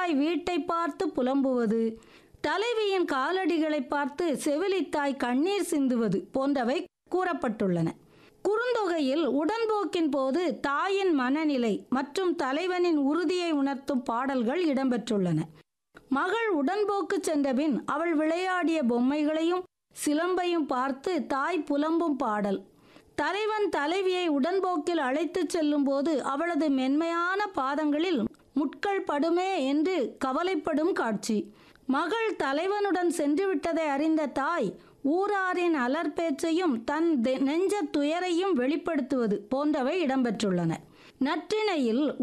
செவிலித்தாய் வீட்டை பார்த்து புலம்புவது தலைவியின் காலடிகளை பார்த்து செவிலித்தாய் கண்ணீர் சிந்துவது போன்றவை கூறப்பட்டுள்ளன குறுந்தொகையில் உடன்போக்கின் போது தாயின் மனநிலை மற்றும் தலைவனின் உறுதியை உணர்த்தும் பாடல்கள் இடம்பெற்றுள்ளன மகள் உடன்போக்கு சென்றபின் அவள் விளையாடிய பொம்மைகளையும் சிலம்பையும் பார்த்து தாய் புலம்பும் பாடல் தலைவன் தலைவியை உடன்போக்கில் அழைத்துச் செல்லும்போது அவளது மென்மையான பாதங்களில் முட்கள் படுமே என்று கவலைப்படும் காட்சி மகள் தலைவனுடன் சென்று விட்டதை அறிந்த தாய் ஊராரின் அலர்பேச்சையும் தன் தெ- நெஞ்ச துயரையும் வெளிப்படுத்துவது போன்றவை இடம்பெற்றுள்ளன நற்றிணையில்